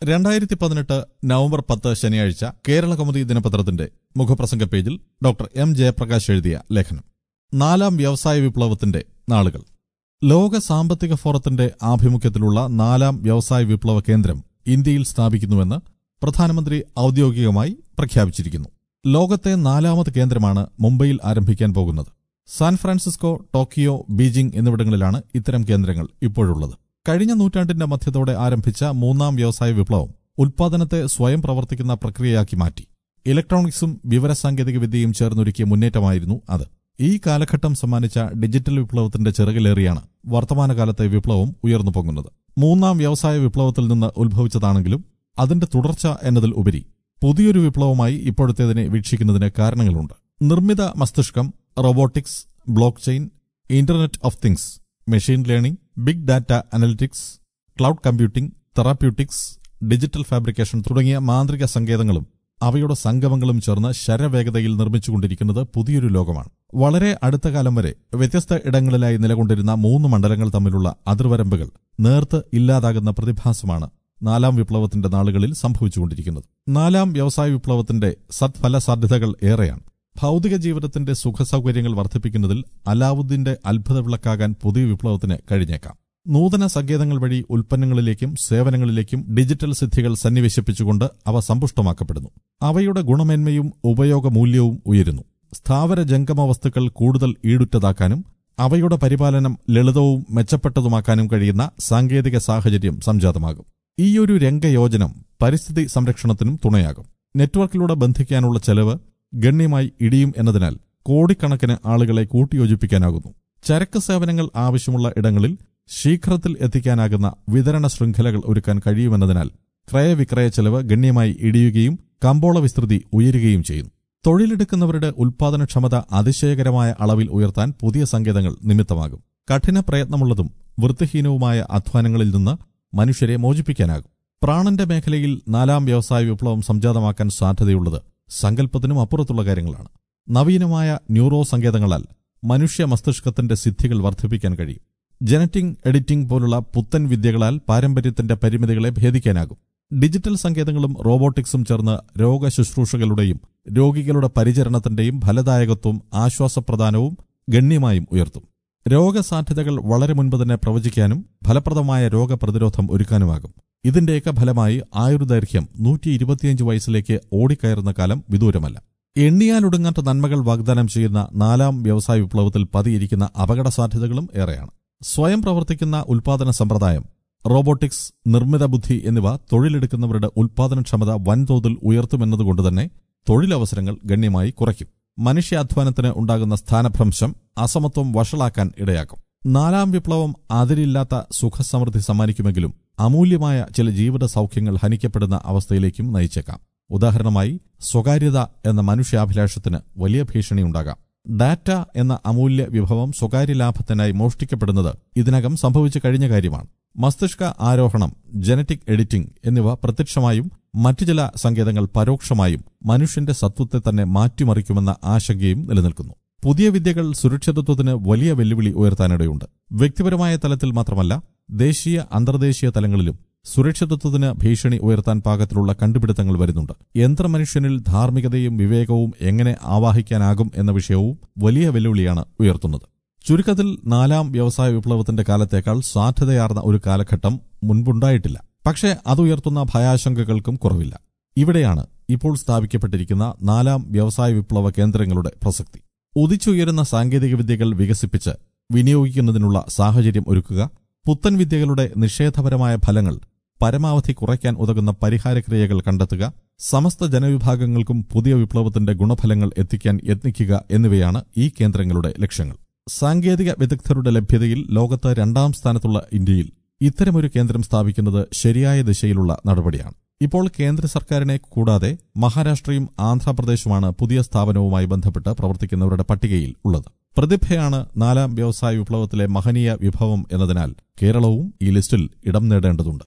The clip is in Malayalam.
രണ്ടായിരത്തി പതിനെട്ട് നവംബർ പത്ത് ശനിയാഴ്ച കേരള കൗമുദി ദിനപത്രത്തിന്റെ മുഖപ്രസംഗ പേജിൽ ഡോക്ടർ എം ജയപ്രകാശ് എഴുതിയ ലേഖനം നാലാം വ്യവസായ വിപ്ലവത്തിന്റെ നാളുകൾ ലോക സാമ്പത്തിക ഫോറത്തിന്റെ ആഭിമുഖ്യത്തിലുള്ള നാലാം വ്യവസായ വിപ്ലവ കേന്ദ്രം ഇന്ത്യയിൽ സ്ഥാപിക്കുന്നുവെന്ന് പ്രധാനമന്ത്രി ഔദ്യോഗികമായി പ്രഖ്യാപിച്ചിരിക്കുന്നു ലോകത്തെ നാലാമത് കേന്ദ്രമാണ് മുംബൈയിൽ ആരംഭിക്കാൻ പോകുന്നത് സാൻ ഫ്രാൻസിസ്കോ ടോക്കിയോ ബീജിംഗ് എന്നിവിടങ്ങളിലാണ് ഇത്തരം കേന്ദ്രങ്ങൾ ഇപ്പോഴുള്ളത് കഴിഞ്ഞ നൂറ്റാണ്ടിന്റെ മധ്യത്തോടെ ആരംഭിച്ച മൂന്നാം വ്യവസായ വിപ്ലവം ഉൽപാദനത്തെ സ്വയം പ്രവർത്തിക്കുന്ന പ്രക്രിയയാക്കി മാറ്റി ഇലക്ട്രോണിക്സും വിവരസാങ്കേതിക വിദ്യയും ചേർന്നൊരുക്കിയ മുന്നേറ്റമായിരുന്നു അത് ഈ കാലഘട്ടം സമ്മാനിച്ച ഡിജിറ്റൽ വിപ്ലവത്തിന്റെ ചിറകിലേറിയാണ് വർത്തമാനകാലത്തെ വിപ്ലവം ഉയർന്നു പൊങ്ങുന്നത് മൂന്നാം വ്യവസായ വിപ്ലവത്തിൽ നിന്ന് ഉത്ഭവിച്ചതാണെങ്കിലും അതിന്റെ തുടർച്ച എന്നതിൽ ഉപരി പുതിയൊരു വിപ്ലവമായി ഇപ്പോഴത്തേതിനെ വീക്ഷിക്കുന്നതിന് കാരണങ്ങളുണ്ട് നിർമ്മിത മസ്തിഷ്കം robotics block chain internet of things machine learning big data analytics cloud computing therapeutics digital fabrication തുടങ്ങിയ മാന്ത്രിക സങ്കേതങ്ങളും അവയുടെ സംഗമങ്ങളും ചേർന്ന് ശരവേഗതയിൽ നിർമ്മിച്ചുകൊണ്ടിരിക്കുന്നത് പുതിയൊരു ലോകമാണ് വളരെ അടുത്ത കാലം വരെ വ്യത്യസ്ത ഇടങ്ങളിലായി നിലകൊണ്ടിരുന്ന മൂന്ന് മണ്ഡലങ്ങൾ തമ്മിലുള്ള അതിർവരമ്പുകൾ നേർത്ത് ഇല്ലാതാകുന്ന പ്രതിഭാസമാണ് നാലാം വിപ്ലവത്തിന്റെ നാളുകളിൽ സംഭവിച്ചുകൊണ്ടിരിക്കുന്നത് നാലാം വ്യവസായ വിപ്ലവത്തിന്റെ സത്ഫല സാധ്യതകൾ ഏറെയാണ് ഭൗതിക ജീവിതത്തിന്റെ സുഖസൗകര്യങ്ങൾ വർദ്ധിപ്പിക്കുന്നതിൽ അലാവുദ്ദീന്റെ അത്ഭുത വിളക്കാകാൻ പുതിയ വിപ്ലവത്തിന് കഴിഞ്ഞേക്കാം നൂതന സങ്കേതങ്ങൾ വഴി ഉൽപ്പന്നങ്ങളിലേക്കും സേവനങ്ങളിലേക്കും ഡിജിറ്റൽ സിദ്ധികൾ സന്നിവേശിപ്പിച്ചുകൊണ്ട് അവ സമ്പുഷ്ടമാക്കപ്പെടുന്നു അവയുടെ ഗുണമേന്മയും ഉപയോഗമൂല്യവും ഉയരുന്നു സ്ഥാവര ജംഗമ വസ്തുക്കൾ കൂടുതൽ ഈടുറ്റതാക്കാനും അവയുടെ പരിപാലനം ലളിതവും മെച്ചപ്പെട്ടതുമാക്കാനും കഴിയുന്ന സാങ്കേതിക സാഹചര്യം സംജാതമാകും ഈയൊരു രംഗയോജനം പരിസ്ഥിതി സംരക്ഷണത്തിനും തുണയാകും നെറ്റ്വർക്കിലൂടെ ബന്ധിക്കാനുള്ള ചെലവ് ഗണ്യമായി ഇടിയും എന്നതിനാൽ കോടിക്കണക്കിന് ആളുകളെ കൂട്ടിയോജിപ്പിക്കാനാകുന്നു ചരക്ക് സേവനങ്ങൾ ആവശ്യമുള്ള ഇടങ്ങളിൽ ശീഘ്രത്തിൽ എത്തിക്കാനാകുന്ന വിതരണ ശൃംഖലകൾ ഒരുക്കാൻ കഴിയുമെന്നതിനാൽ ക്രയവിക്രയ ചെലവ് ഗണ്യമായി ഇടിയുകയും കമ്പോള വിസ്തൃതി ഉയരുകയും ചെയ്യുന്നു തൊഴിലെടുക്കുന്നവരുടെ ഉൽപാദനക്ഷമത അതിശയകരമായ അളവിൽ ഉയർത്താൻ പുതിയ സങ്കേതങ്ങൾ നിമിത്തമാകും കഠിന പ്രയത്നമുള്ളതും വൃത്തിഹീനവുമായ അധ്വാനങ്ങളിൽ നിന്ന് മനുഷ്യരെ മോചിപ്പിക്കാനാകും പ്രാണന്റെ മേഖലയിൽ നാലാം വ്യവസായ വിപ്ലവം സംജാതമാക്കാൻ സാധ്യതയുള്ളത് സങ്കല്പത്തിനും അപ്പുറത്തുള്ള കാര്യങ്ങളാണ് നവീനമായ ന്യൂറോ സങ്കേതങ്ങളാൽ മനുഷ്യ മസ്തിഷ്കത്തിന്റെ സിദ്ധികൾ വർദ്ധിപ്പിക്കാൻ കഴിയും ജനറ്റിംഗ് എഡിറ്റിംഗ് പോലുള്ള പുത്തൻ വിദ്യകളാൽ പാരമ്പര്യത്തിന്റെ പരിമിതികളെ ഭേദിക്കാനാകും ഡിജിറ്റൽ സങ്കേതങ്ങളും റോബോട്ടിക്സും ചേർന്ന് രോഗശുശ്രൂഷകളുടെയും രോഗികളുടെ പരിചരണത്തിന്റെയും ഫലദായകത്വം ആശ്വാസപ്രദാനവും ഗണ്യമായും ഉയർത്തും രോഗസാധ്യതകൾ വളരെ മുൻപ് തന്നെ പ്രവചിക്കാനും ഫലപ്രദമായ രോഗപ്രതിരോധം ഒരുക്കാനുമാകും ഇതിന്റെയൊക്കെ ഫലമായി ആയുർദൈർഘ്യം നൂറ്റി ഇരുപത്തിയഞ്ച് വയസ്സിലേക്ക് ഓടിക്കയറുന്ന കാലം വിദൂരമല്ല എണ്ണിയാലൊടുങ്ങാത്ത നന്മകൾ വാഗ്ദാനം ചെയ്യുന്ന നാലാം വ്യവസായ വിപ്ലവത്തിൽ പതിയിരിക്കുന്ന അപകട സാധ്യതകളും ഏറെയാണ് സ്വയം പ്രവർത്തിക്കുന്ന ഉൽപാദന സമ്പ്രദായം റോബോട്ടിക്സ് നിർമ്മിത ബുദ്ധി എന്നിവ തൊഴിലെടുക്കുന്നവരുടെ ഉൽപാദനക്ഷമത വൻതോതിൽ ഉയർത്തുമെന്നതുകൊണ്ട് തന്നെ തൊഴിലവസരങ്ങൾ ഗണ്യമായി കുറയ്ക്കും മനുഷ്യാധ്വാനത്തിന് ഉണ്ടാകുന്ന സ്ഥാനഭ്രംശം അസമത്വം വഷളാക്കാൻ ഇടയാക്കും നാലാം വിപ്ലവം അതിരില്ലാത്ത സുഖസമൃദ്ധി സമ്മാനിക്കുമെങ്കിലും അമൂല്യമായ ചില ജീവിത സൗഖ്യങ്ങൾ ഹനിക്കപ്പെടുന്ന അവസ്ഥയിലേക്കും നയിച്ചേക്കാം ഉദാഹരണമായി സ്വകാര്യത എന്ന മനുഷ്യാഭിലാഷത്തിന് വലിയ ഭീഷണിയുണ്ടാകാം ഡാറ്റ എന്ന അമൂല്യ വിഭവം സ്വകാര്യ ലാഭത്തിനായി മോഷ്ടിക്കപ്പെടുന്നത് ഇതിനകം സംഭവിച്ചു കഴിഞ്ഞ കാര്യമാണ് മസ്തിഷ്ക ആരോഹണം ജനറ്റിക് എഡിറ്റിംഗ് എന്നിവ പ്രത്യക്ഷമായും മറ്റു ചില സങ്കേതങ്ങൾ പരോക്ഷമായും മനുഷ്യന്റെ സത്വത്തെ തന്നെ മാറ്റിമറിക്കുമെന്ന ആശങ്കയും നിലനിൽക്കുന്നു പുതിയ വിദ്യകൾ സുരക്ഷിതത്വത്തിന് വലിയ വെല്ലുവിളി ഉയർത്താനിടയുണ്ട് വ്യക്തിപരമായ തലത്തിൽ മാത്രമല്ല ദേശീയ അന്തർദേശീയ തലങ്ങളിലും സുരക്ഷിതത്വത്തിന് ഭീഷണി ഉയർത്താൻ പാകത്തിലുള്ള കണ്ടുപിടുത്തങ്ങൾ വരുന്നുണ്ട് യന്ത്രമനുഷ്യനിൽ ധാർമ്മികതയും വിവേകവും എങ്ങനെ ആവാഹിക്കാനാകും എന്ന വിഷയവും വലിയ വെല്ലുവിളിയാണ് ഉയർത്തുന്നത് ചുരുക്കത്തിൽ നാലാം വ്യവസായ വിപ്ലവത്തിന്റെ കാലത്തേക്കാൾ സാധ്യതയാർന്ന ഒരു കാലഘട്ടം മുൻപുണ്ടായിട്ടില്ല പക്ഷേ അതുയർത്തുന്ന ഭയാശങ്കകൾക്കും കുറവില്ല ഇവിടെയാണ് ഇപ്പോൾ സ്ഥാപിക്കപ്പെട്ടിരിക്കുന്ന നാലാം വ്യവസായ വിപ്ലവ കേന്ദ്രങ്ങളുടെ പ്രസക്തി ഉദിച്ചുയരുന്ന സാങ്കേതിക വിദ്യകൾ വികസിപ്പിച്ച് വിനിയോഗിക്കുന്നതിനുള്ള സാഹചര്യം ഒരുക്കുക പുത്തൻ വിദ്യകളുടെ നിഷേധപരമായ ഫലങ്ങൾ പരമാവധി കുറയ്ക്കാൻ ഉതകുന്ന പരിഹാരക്രിയകൾ കണ്ടെത്തുക സമസ്ത ജനവിഭാഗങ്ങൾക്കും പുതിയ വിപ്ലവത്തിന്റെ ഗുണഫലങ്ങൾ എത്തിക്കാൻ യത്നിക്കുക എന്നിവയാണ് ഈ കേന്ദ്രങ്ങളുടെ ലക്ഷ്യങ്ങൾ സാങ്കേതിക വിദഗ്ധരുടെ ലഭ്യതയിൽ ലോകത്ത് രണ്ടാം സ്ഥാനത്തുള്ള ഇന്ത്യയിൽ ഇത്തരമൊരു കേന്ദ്രം സ്ഥാപിക്കുന്നത് ശരിയായ ദിശയിലുള്ള നടപടിയാണ് ഇപ്പോൾ കേന്ദ്ര സർക്കാരിനെ കൂടാതെ മഹാരാഷ്ട്രയും ആന്ധ്രാപ്രദേശുമാണ് പുതിയ സ്ഥാപനവുമായി ബന്ധപ്പെട്ട് പ്രവർത്തിക്കുന്നവരുടെ പട്ടികയിൽ ഉള്ളത് പ്രതിഭയാണ് നാലാം വ്യവസായ വിപ്ലവത്തിലെ മഹനീയ വിഭവം എന്നതിനാൽ കേരളവും ഈ ലിസ്റ്റിൽ ഇടം നേടേണ്ടതുണ്ട്